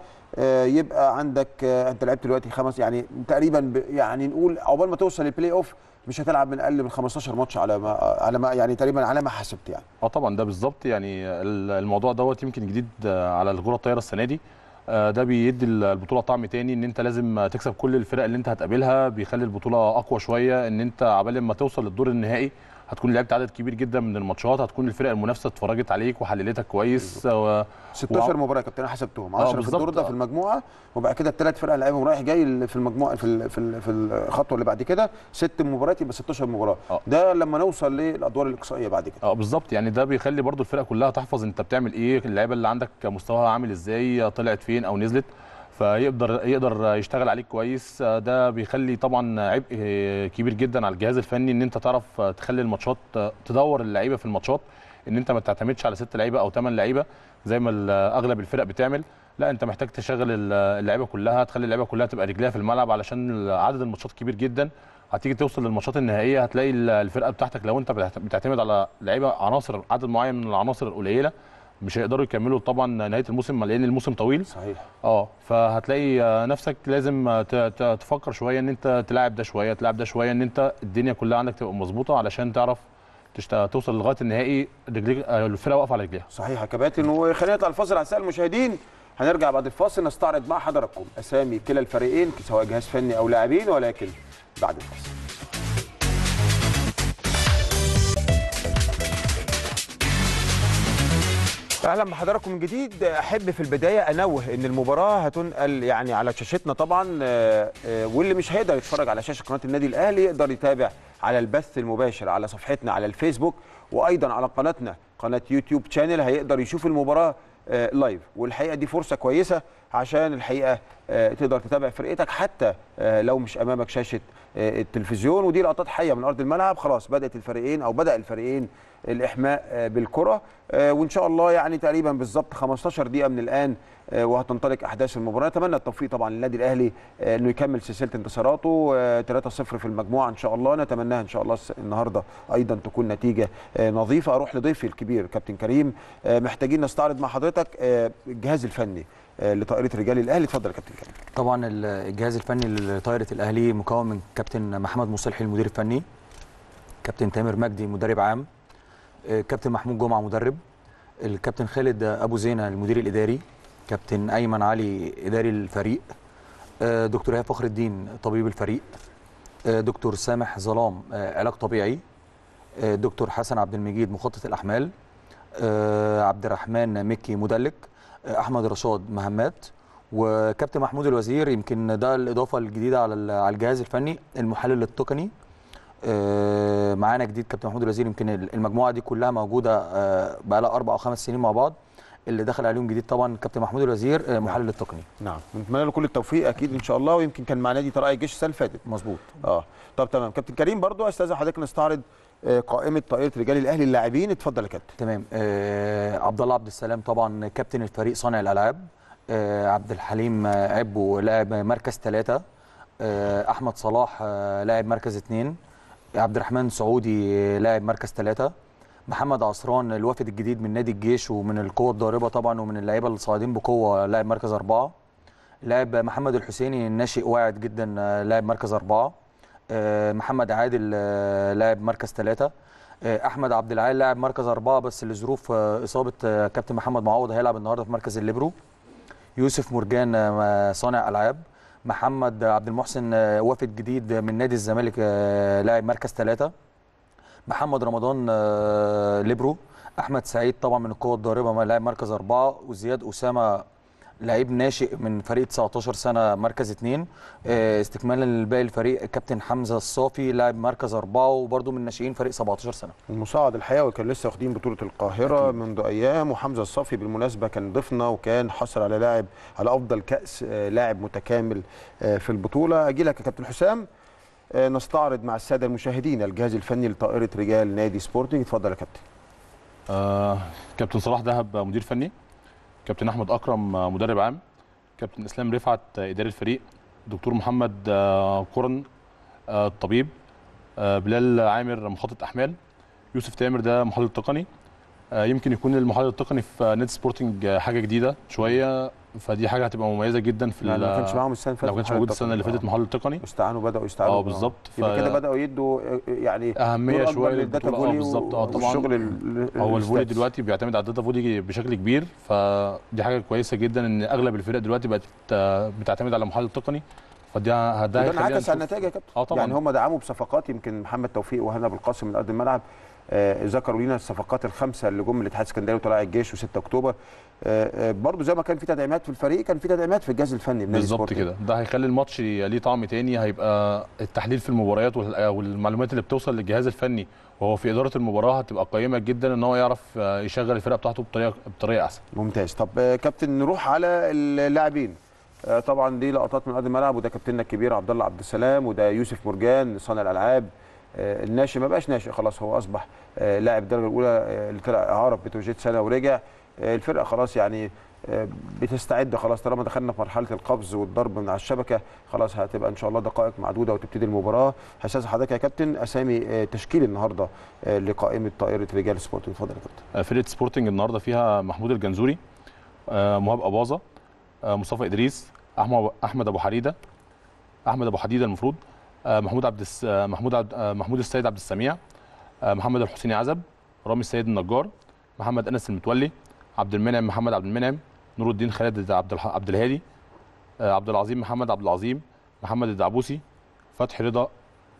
S1: يبقى عندك انت لعبت دلوقتي خمس يعني تقريبا يعني نقول عقبال ما توصل للبلاي اوف مش هتلعب من اقل من 15 ماتش على ما على ما يعني تقريبا على ما حسبت يعني
S3: اه طبعا ده بالظبط يعني الموضوع دوت يمكن جديد على الكره الطايره السنه دي ده بيدي البطوله طعم تاني ان انت لازم تكسب كل الفرق اللي انت هتقابلها بيخلي البطوله اقوى شويه ان انت عبال ما توصل للدور النهائي هتكون لعبت عدد كبير جدا من الماتشات هتكون الفرق المنافسه اتفرجت عليك وحللتك كويس و...
S1: 16 و... مباراه يا كابتن انا حسبتهم 10 في الدور ده في المجموعه وبعد كده الثلاث فرق لعبهم رايح جاي في المجموعه في ال... في, ال... في الخطوه اللي بعد كده ست مباريات يبقى 16 مباراه أوه. ده لما نوصل للادوار الاقصائيه بعد كده
S3: اه بالظبط يعني ده بيخلي برضو الفرق كلها تحفظ انت بتعمل ايه اللعيبه اللي عندك مستواها عامل ازاي طلعت فين او نزلت فيقدر يقدر يشتغل عليك كويس ده بيخلي طبعا عبء كبير جدا على الجهاز الفني ان انت تعرف تخلي الماتشات تدور اللعيبه في الماتشات ان انت ما تعتمدش على ست لعيبه او ثمان لعيبه زي ما اغلب الفرق بتعمل لا انت محتاج تشغل ال- اللعيبه كلها تخلي اللعيبه كلها تبقى رجليها في الملعب علشان عدد الماتشات كبير جدا هتيجي توصل للماتشات النهائيه هتلاقي ال- الفرقه بتاعتك لو انت بتعت- بتعتمد على لعيبه عناصر عدد معين من العناصر القليله مش هيقدروا يكملوا طبعا نهايه الموسم لان الموسم طويل
S1: صحيح
S3: اه فهتلاقي آه، نفسك لازم آه، ت- ت- تفكر شويه ان انت تلاعب ده شويه تلاعب ده شويه ان انت الدنيا كلها عندك تبقى مظبوطه علشان تعرف تشت- توصل لغايه النهائي رجليك آه، الفرقه واقفه على رجليها
S1: صحيح يا كباتن وخلينا نطلع الفاصل اعزائي المشاهدين هنرجع بعد الفاصل نستعرض مع حضراتكم اسامي كلا الفريقين سواء جهاز فني او لاعبين ولكن بعد الفاصل اهلا بحضراتكم من جديد احب في البدايه انوه ان المباراه هتنقل يعني على شاشتنا طبعا آه، آه، واللي مش هيقدر يتفرج على شاشه قناه النادي الاهلي يقدر يتابع على البث المباشر على صفحتنا على الفيسبوك وايضا على قناتنا قناه يوتيوب شانل هيقدر يشوف المباراه آه، لايف والحقيقه دي فرصه كويسه عشان الحقيقه آه، تقدر تتابع فرقتك حتى آه، لو مش امامك شاشه آه، التلفزيون ودي لقطات حيه من ارض الملعب خلاص بدات الفريقين او بدا الفريقين الاحماء آه، بالكره آه، وان شاء الله يعني تقريبا بالظبط 15 دقيقه من الان آه، وهتنطلق احداث المباراه نتمنى التوفيق طبعا للنادي الاهلي آه، انه يكمل سلسله انتصاراته آه، 3-0 في المجموعه ان شاء الله نتمناها ان شاء الله الس- النهارده ايضا تكون نتيجه آه، نظيفه اروح لضيفي الكبير كابتن كريم آه، محتاجين نستعرض مع حضرتك آه، الجهاز الفني آه، لطائره رجال الاهلي اتفضل يا كابتن كريم
S2: طبعا ال- الجهاز الفني لطائره الاهلي مكون من كابتن محمد مصلحي المدير الفني كابتن تامر مجدي مدرب عام آه، كابتن محمود جمعه مدرب الكابتن خالد ابو زينه المدير الاداري كابتن ايمن علي اداري الفريق آه، دكتور ايهاب فخر الدين طبيب الفريق آه، دكتور سامح ظلام آه، علاج طبيعي آه، دكتور حسن عبد المجيد مخطط الاحمال آه، عبد الرحمن مكي مدلك آه، احمد رشاد مهمات وكابتن محمود الوزير يمكن ده الاضافه الجديده على ال- على الجهاز الفني المحلل التقني آه، معانا جديد كابتن محمود الوزير يمكن المجموعه دي كلها موجوده آه، بقى لها اربع او خمس سنين مع بعض اللي دخل عليهم جديد طبعا كابتن محمود الوزير آه، محلل التقني
S1: نعم نتمنى له كل التوفيق اكيد ان شاء الله ويمكن كان مع نادي طلائع الجيش السنه اللي فاتت
S2: مظبوط
S1: اه طب تمام كابتن كريم برضو استاذ حضرتك نستعرض آه، قائمه طائره رجال الاهلي اللاعبين اتفضل يا كابتن
S2: تمام آه عبد الله عبد السلام طبعا كابتن الفريق صانع الالعاب آه عبد الحليم آه، عبو لاعب مركز ثلاثة آه احمد صلاح آه لاعب مركز اثنين عبد الرحمن سعودي آه، لاعب مركز ثلاثة محمد عصران الوافد الجديد من نادي الجيش ومن القوة الضاربة طبعا ومن اللعيبة الصاعدين بقوة لاعب مركز أربعة لاعب محمد الحسيني الناشئ واعد جدا آه، لاعب مركز أربعة آه، محمد عادل آه، لاعب مركز ثلاثة آه، احمد عبد العال لاعب مركز اربعه بس لظروف آه، اصابه آه، كابتن محمد معوض هيلعب النهارده في مركز الليبرو يوسف مرجان آه، صانع العاب محمد عبد المحسن آه، وافد جديد من نادي الزمالك آه، لاعب مركز ثلاثه محمد رمضان آه، ليبرو احمد سعيد طبعا من القوه الضاربه لاعب مركز اربعه وزياد اسامه لعيب ناشئ من فريق 19 سنه مركز اثنين آه، استكمالا لباقي الفريق كابتن حمزه الصافي لاعب مركز اربعه وبرده من ناشئين فريق 17 سنه
S1: المصعد الحقيقه وكان لسه واخدين بطوله القاهره منذ ايام وحمزه الصافي بالمناسبه كان ضيفنا وكان حصل على لاعب على افضل كاس آه، لاعب متكامل آه، في البطوله اجي لك يا كابتن حسام آه، نستعرض مع الساده المشاهدين الجهاز الفني لطائره رجال نادي سبورتنج اتفضل يا كابتن
S3: آه كابتن صلاح دهب مدير فني كابتن احمد اكرم آه، مدرب عام كابتن اسلام رفعت آه، اداري الفريق دكتور محمد آه، قرن آه، الطبيب آه، بلال عامر مخطط احمال يوسف تامر ده محلل تقني آه، يمكن يكون المحلل التقني في آه، نادي سبورتنج آه، حاجه جديده شويه فدي حاجه هتبقى مميزه جدا في
S1: يعني ما
S3: ال-
S1: كانش معاهم السنه اللي فاتت
S3: لو ما كانش
S1: محل
S3: موجود السنه اللي
S1: التقني.
S3: فاتت محلل تقني
S1: استعانوا بداوا يستعانوا
S3: اه بالظبط
S1: يبقى كده بداوا يدوا آه، يعني
S3: اهميه
S1: دور
S3: شويه
S1: أكبر للداتا
S3: للبطوله اه
S1: فولي
S3: بالظبط اه طبعا
S1: والشغل ال- ال-
S3: هو الفولي
S1: الستاتس.
S3: دلوقتي بيعتمد على الداتا فولي بشكل كبير فدي حاجه كويسه جدا ان اغلب الفرق دلوقتي بقت آه، بتعتمد على المحلل التقني فدي ده
S1: وده
S3: هيخلينا
S1: انعكس على
S3: نشوف-
S1: النتائج يا كابتن
S3: اه طبعا
S1: يعني هم دعموا بصفقات يمكن محمد توفيق وهنا بالقاسم من ارض الملعب آه، ذكروا لنا الصفقات الخمسه اللي جم من الاتحاد السكندري وطلائع الجيش و6 اكتوبر آه، آه، برضو زي ما كان في تدعيمات في الفريق كان في تدعيمات في الجهاز الفني بنادي
S3: بالظبط
S1: سبورتنج.
S3: كده ده هيخلي الماتش ليه طعم تاني هيبقى التحليل في المباريات وال- والمعلومات اللي بتوصل للجهاز الفني وهو في اداره المباراه هتبقى قيمه جدا ان هو يعرف آه، يشغل الفرقه بتاعته بطريقه بطريقه احسن
S1: ممتاز طب آه، كابتن نروح على اللاعبين آه، طبعا دي لقطات من ارض الملعب وده كابتننا الكبير عبد الله عبد السلام وده يوسف مرجان صانع الالعاب آه، الناشئ ما بقاش ناشئ خلاص هو اصبح آه، لاعب الدرجه الاولى آه، اللي طلع اعاره بتروجيت سنه ورجع آه، الفرقه خلاص يعني آه، بتستعد خلاص طالما دخلنا في مرحله القفز والضرب من على الشبكه خلاص هتبقى ان شاء الله دقائق معدوده وتبتدي المباراه هستاذن حضرتك يا كابتن اسامي آه، تشكيل النهارده آه، لقائمه طائره رجال سبورت اتفضل يا كابتن
S3: آه، فرقه سبورتنج النهارده فيها محمود الجنزوري آه، مهاب اباظه آه، مصطفى ادريس احمد احمد ابو حديده احمد ابو حديده المفروض آه، محمود عبد الس... آه، محمود عبد... آه، محمود السيد عبد السميع آه، محمد الحسيني عزب رامي السيد النجار محمد انس المتولي عبد المنعم محمد عبد المنعم نور الدين خالد عبد الح... عبد الهادي آه، عبد العظيم محمد عبد العظيم محمد الدعبوسي فتحي رضا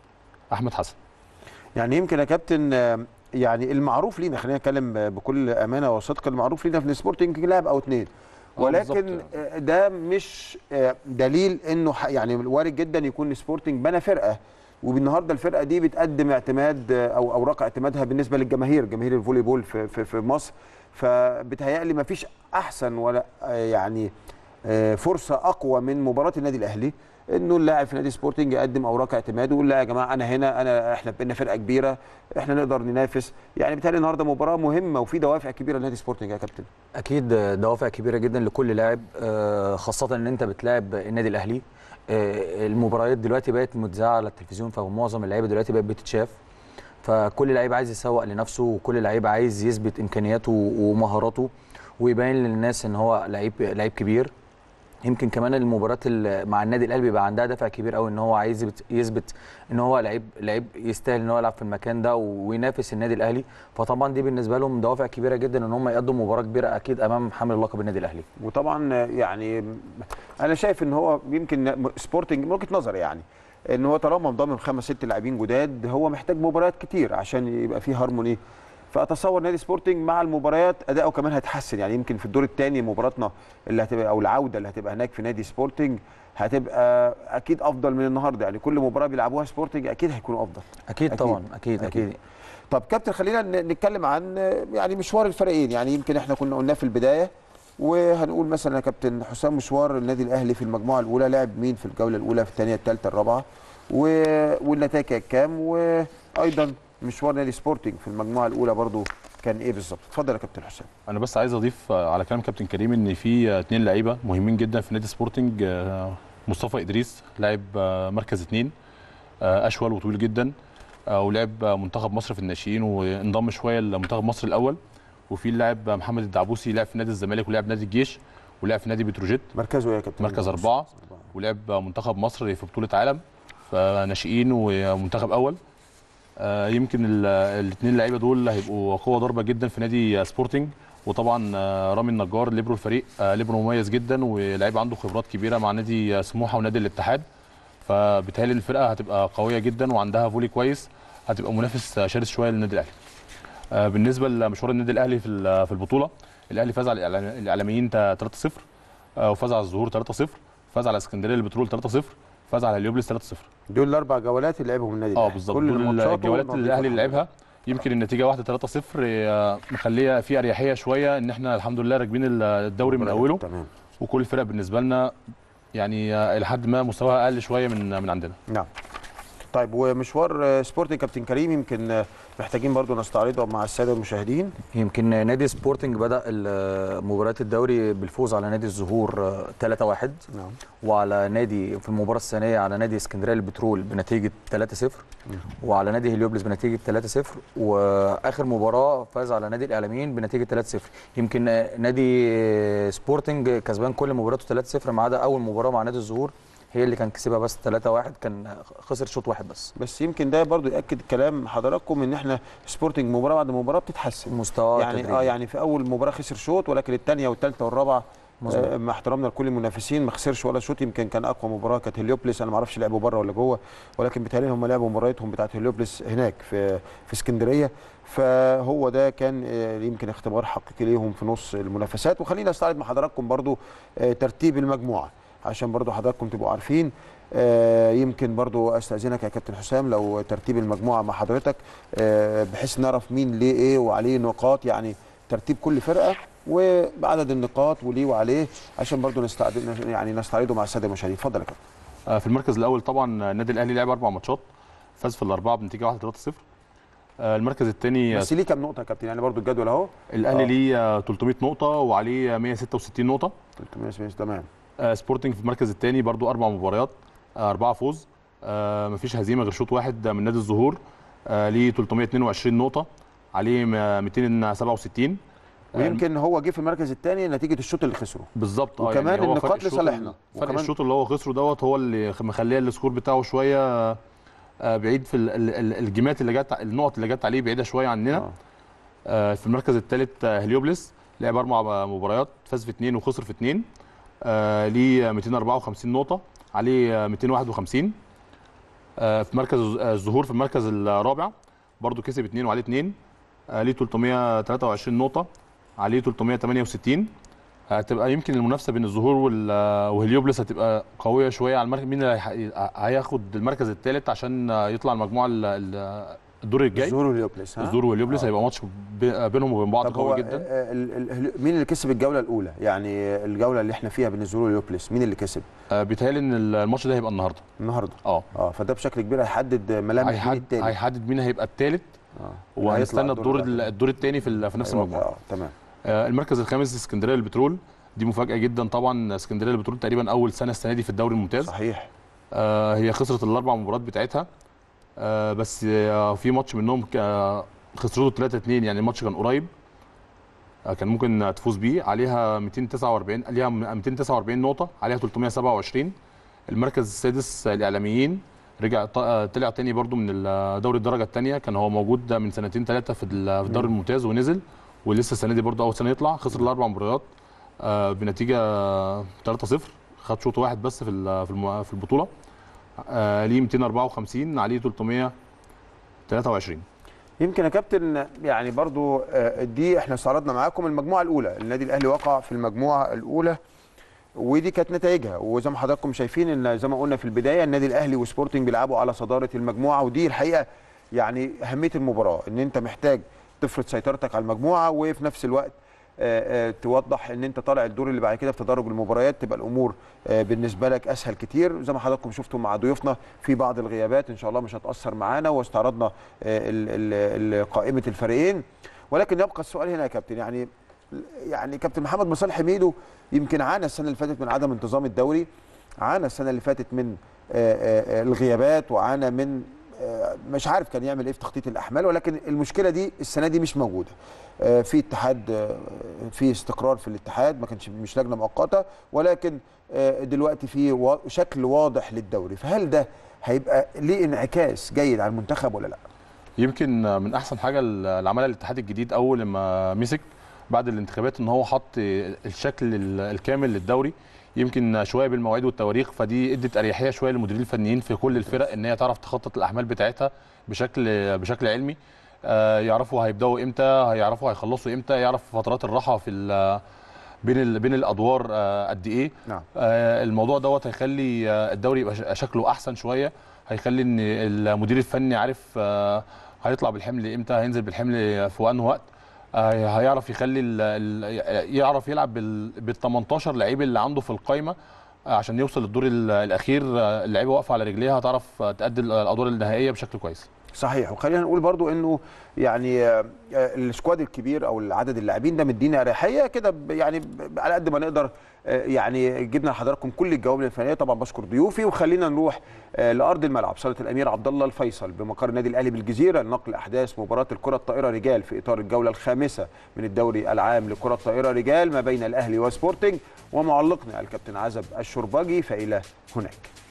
S3: احمد حسن
S1: يعني يمكن يا كابتن آه، يعني المعروف لينا خلينا نتكلم ب- بكل امانه وصدق المعروف لينا في السبورت يمكن لاعب او اثنين
S3: آه،
S1: ولكن
S3: بالظبط.
S1: آه، ده مش آه، دليل انه ح- يعني وارد جدا يكون سبورتنج بنى فرقه والنهارده الفرقه دي بتقدم اعتماد آه، او اوراق اعتمادها بالنسبه للجماهير جماهير الفولي بول في, في, في مصر فبتهيألي ما فيش احسن ولا آه، يعني آه، فرصه اقوى من مباراه النادي الاهلي انه اللاعب في نادي سبورتنج يقدم اوراق اعتماد ويقول لا يا جماعه انا هنا انا احنا بقينا فرقه كبيره احنا نقدر ننافس يعني بالتالي النهارده مباراه مهمه وفي دوافع كبيره لنادي سبورتنج يا كابتن
S2: اكيد دوافع كبيره جدا لكل لاعب آه، خاصه ان انت بتلاعب النادي الاهلي آه، المباريات دلوقتي بقت مذاعه على التلفزيون فمعظم اللعيبه دلوقتي بقت بتتشاف فكل لعيب عايز يسوق لنفسه وكل لعيب عايز يثبت امكانياته ومهاراته ويبين للناس ان هو لعيب لعيب كبير يمكن كمان المباريات ال- مع النادي الاهلي بيبقى عندها دافع كبير قوي ان هو عايز يثبت- يثبت ان هو لعيب لعيب يستاهل ان هو يلعب في المكان ده وينافس النادي الاهلي فطبعا دي بالنسبه لهم دوافع كبيره جدا ان هم يقدموا مباراه كبيره اكيد امام حامل اللقب النادي الاهلي
S1: وطبعا يعني انا شايف ان هو يمكن سبورتنج من وجهه نظري يعني ان هو طالما مضمن خمس ست لاعبين جداد هو محتاج مباريات كتير عشان يبقى فيه هارموني فاتصور نادي سبورتنج مع المباريات اداؤه كمان هيتحسن يعني يمكن في الدور الثاني مباراتنا اللي هتبقى او العوده اللي هتبقى هناك في نادي سبورتنج هتبقى اكيد افضل من النهارده يعني كل مباراه بيلعبوها سبورتنج اكيد هيكونوا افضل
S2: اكيد,
S1: أكيد.
S2: طبعا اكيد
S1: أكيد.
S2: اكيد,
S1: طب كابتن خلينا ن- نتكلم عن يعني مشوار الفريقين يعني يمكن احنا كنا قلناه في البدايه وهنقول مثلا يا كابتن حسام مشوار النادي الاهلي في المجموعه الاولى لعب مين في الجوله الاولى في الثانيه الثالثه الرابعه و... والنتائج كانت كام وايضا مشوار نادي سبورتنج في المجموعه الاولى برضو كان ايه بالظبط اتفضل يا كابتن حسام
S3: انا بس عايز اضيف آه، على كلام كابتن كريم ان في آه، اتنين لعيبه مهمين جدا في نادي سبورتنج آه، مصطفى ادريس لاعب آه، مركز اتنين آه، اشول وطويل جدا آه، ولعب آه، منتخب مصر في الناشئين وانضم شويه لمنتخب مصر الاول وفي اللاعب آه، محمد الدعبوسي لعب في نادي الزمالك ولعب نادي الجيش ولعب في نادي بتروجيت
S1: مركزه ايه يا كابتن
S3: مركز أربعة. ولعب آه، منتخب مصر في بطوله عالم فناشئين ومنتخب اول آه، يمكن الاثنين لعيبه دول هيبقوا قوه ضربه جدا في نادي آه، سبورتنج وطبعا آه، رامي النجار ليبرو الفريق آه، ليبرو مميز جدا ولعيب عنده خبرات كبيره مع نادي آه، سموحه ونادي الاتحاد فبالتالي الفرقه هتبقى قويه جدا وعندها فولي كويس هتبقى منافس آه، شرس شويه للنادي الاهلي آه، بالنسبه لمشوار النادي الاهلي في ال- في البطوله الاهلي فاز على الإعلام- الاعلاميين 3-0 آه، وفاز على الظهور 3-0 فاز على اسكندريه البترول 3-0 فاز على اليوبلس 3-0
S1: دول الاربع جولات اللي لعبهم النادي
S3: اه
S1: الاهلي
S3: بالظبط
S1: كل
S3: دول
S1: الماتشات
S3: الجولات اللي الاهلي اللي لعبها يمكن النتيجه واحده 3-0 آه، مخليه في اريحيه شويه ان احنا الحمد لله راكبين الدوري من اوله
S1: تمام
S3: وكل الفرق بالنسبه لنا يعني آه، الى حد ما مستواها اقل شويه من من عندنا
S1: نعم طيب ومشوار آه، سبورتنج كابتن كريم يمكن آه، محتاجين برضو نستعرضه مع الساده المشاهدين
S2: يمكن نادي سبورتنج بدا ال- مباريات الدوري بالفوز على نادي الزهور آه، 3-1
S1: نعم
S2: وعلى نادي في المباراه الثانيه على نادي اسكندريه البترول بنتيجه 3-0 وعلى نادي هليوبلس بنتيجه 3-0 واخر مباراه فاز على نادي الاعلاميين بنتيجه 3-0 يمكن نادي سبورتنج كسبان كل مباراته 3-0 ما عدا اول مباراه مع نادي الزهور هي اللي كان كسبها بس 3-1 كان خسر شوط واحد بس
S1: بس يمكن ده برضو ياكد كلام حضراتكم ان احنا سبورتنج مباراه بعد مباراه بتتحسن
S2: مستوى
S1: يعني
S2: تدريبي.
S1: اه يعني في اول مباراه خسر شوط ولكن الثانيه والثالثه والرابعه
S2: مظبوط.
S1: آه مع احترامنا لكل المنافسين ما خسرش ولا شوط يمكن كان اقوى مباراه كانت هليوبلس انا ما اعرفش لعبوا بره ولا جوه ولكن بيتهيألي هم لعبوا مبارياتهم بتاعت هليوبلس هناك في في اسكندريه فهو ده كان آه، يمكن اختبار حقيقي ليهم في نص المنافسات وخلينا استعرض مع حضراتكم برضو آه، ترتيب المجموعه عشان برضو حضراتكم تبقوا عارفين آه، يمكن برضو استاذنك يا كابتن حسام لو ترتيب المجموعه مع حضرتك آه، بحيث نعرف مين ليه ايه وعليه نقاط يعني ترتيب كل فرقه وبعدد النقاط وليه وعليه عشان برضو نستعد يعني نستعرضه مع الساده المشاهدين اتفضل يا كابتن
S3: آه، في المركز الاول طبعا النادي الاهلي لعب اربع ماتشات فاز في الاربعه بنتيجه 1 3-0 آه، المركز الثاني
S1: بس ليه كام نقطه يا كابتن يعني برضو الجدول اهو
S3: الاهلي
S1: آه.
S3: ليه آه، 300 نقطه وعليه 166 نقطه
S1: 300 تمام
S3: آه، سبورتنج في المركز الثاني برضو اربع مباريات آه، اربعه فوز آه، مفيش هزيمه غير شوط واحد من نادي الزهور آه، ليه 322 نقطه عليه م- 267 آه،
S1: ويمكن هو جه في المركز الثاني نتيجه الشوط اللي خسره
S3: بالظبط
S1: وكمان
S3: هو
S1: النقاط
S3: فرق الشوط
S1: لصالحنا.
S3: ال- فرق
S1: وكمان-
S3: الشوط اللي هو خسره دوت هو اللي خ- مخليه السكور بتاعه شويه آه، بعيد في ال- ال- ال- الجيمات اللي جت النقط اللي جت عليه بعيده شويه عننا
S1: آه.
S3: آه، في المركز الثالث هليوبلس لعب اربع مباريات فاز في اثنين وخسر في اثنين آه، ليه 254 نقطه عليه 251 آه، في مركز الز- آه، الظهور في المركز الرابع برضه كسب اثنين وعليه اثنين آه، ليه 323 نقطه عليه 368 هتبقى يمكن المنافسه بين الظهور وال- وهليوبلس هتبقى قويه شويه على المركز مين اللي هيح- هياخد المركز الثالث عشان يطلع المجموعه ال- ال- الدور الجاي
S1: الزهور واليوبلس ها
S3: الظهور وهليوبلس
S1: آه.
S3: هيبقى ماتش بي- بينهم وبين بعض
S1: طب هو
S3: قوي جدا
S1: آه، ال- ال- مين اللي كسب الجوله الاولى يعني الجوله اللي احنا فيها بين الزهور واليوبلس مين اللي كسب
S3: آه، بيتهيألي ان الماتش ده هيبقى النهارده
S1: النهارده
S3: اه
S1: اه فده بشكل كبير هيحدد ملامح مين
S3: هيحدد
S1: التاني
S3: هيحدد مين هيبقى الثالث
S1: آه.
S3: وهنستنى
S1: هيطلع
S3: الدور
S1: اللي بعده.
S3: الدور الثاني في ال- في نفس
S1: أيوة،
S3: المجموعه
S1: اه تمام
S3: آه، المركز الخامس اسكندريه للبترول دي مفاجاه جدا طبعا اسكندريه للبترول تقريبا اول سنه السنه دي في الدوري الممتاز
S1: صحيح
S3: آه، هي خسرت الاربع مباريات بتاعتها آه، بس آه، في ماتش منهم ك- خسرته 3 2 يعني الماتش كان قريب آه، كان ممكن تفوز بيه عليها 249 عليها 249 نقطه عليها 327 المركز السادس الاعلاميين رجع ط- آه، طلع تاني برضو من ال- دوري الدرجه الثانيه كان هو موجود من سنتين ثلاثه في ال- في الدوري الممتاز ونزل ولسه السنه دي برضو اول سنه يطلع خسر الاربع مباريات آه، بنتيجه 3-0 خد شوط واحد بس في ال- في الم- في البطوله آه، ليه 254 عليه 323
S1: يمكن يا كابتن يعني برضو آه، دي احنا استعرضنا معاكم المجموعه الاولى النادي الاهلي وقع في المجموعه الاولى ودي كانت نتائجها وزي ما حضراتكم شايفين ان زي ما قلنا في البدايه النادي الاهلي وسبورتنج بيلعبوا على صداره المجموعه ودي الحقيقه يعني اهميه المباراه ان انت محتاج تفرض سيطرتك على المجموعه وفي نفس الوقت آه، آه، توضح ان انت طالع الدور اللي بعد كده في تدرج المباريات تبقى الامور آه، بالنسبه لك اسهل كتير زي ما حضراتكم شفتوا مع ضيوفنا في بعض الغيابات ان شاء الله مش هتاثر معانا واستعرضنا آه، ال- ال- ال- قائمه الفريقين ولكن يبقى السؤال هنا يا كابتن يعني يعني كابتن محمد مصالح حميدو يمكن عانى السنه اللي فاتت من عدم انتظام الدوري عانى السنه اللي فاتت من آه، آه، آه، الغيابات وعانى من آه، مش عارف كان يعمل ايه في تخطيط الاحمال ولكن المشكله دي السنه دي مش موجوده آه، في اتحاد آه، في استقرار في الاتحاد ما كانش مش لجنه مؤقته ولكن آه، دلوقتي في وا- شكل واضح للدوري فهل ده هيبقى ليه انعكاس جيد على المنتخب ولا لا
S3: يمكن من احسن حاجه اللي عملها الاتحاد الجديد اول لما مسك بعد الانتخابات ان هو حط الشكل ال- الكامل للدوري يمكن شويه بالمواعيد والتواريخ فدي ادت اريحيه شويه للمديرين الفنيين في كل الفرق ان هي تعرف تخطط الاحمال بتاعتها بشكل بشكل علمي آه، يعرفوا هيبداوا امتى هيعرفوا هيخلصوا امتى يعرف فترات الراحه في ال- بين ال- بين الادوار آه، قد ايه
S1: نعم
S3: آه، الموضوع دوت هيخلي آه، الدوري يبقى ش- شكله احسن شويه هيخلي ان المدير الفني عارف آه، هيطلع بالحمل امتى هينزل بالحمل في انه وقت آه، هيعرف يخلي ال- ال- يعرف يلعب بال 18 لعيب اللي عنده في القايمه آه، عشان يوصل للدور ال- الاخير آه، اللعيبه واقفه على رجليها هتعرف آه، تأدي الادوار النهائيه بشكل كويس
S1: صحيح وخلينا نقول برضو انه يعني آه، آه، السكواد الكبير او العدد اللاعبين ده مدينا اريحيه كده ب- يعني ب- على قد ما نقدر آه، يعني جبنا لحضراتكم كل الجواب الفنيه طبعا بشكر ضيوفي وخلينا نروح آه، لارض الملعب صاله الامير عبد الله الفيصل بمقر النادي الاهلي بالجزيره لنقل احداث مباراه الكره الطائره رجال في اطار الجوله الخامسه من الدوري العام لكره الطائره رجال ما بين الاهلي وسبورتنج ومعلقنا الكابتن عزب الشرباجي فالى هناك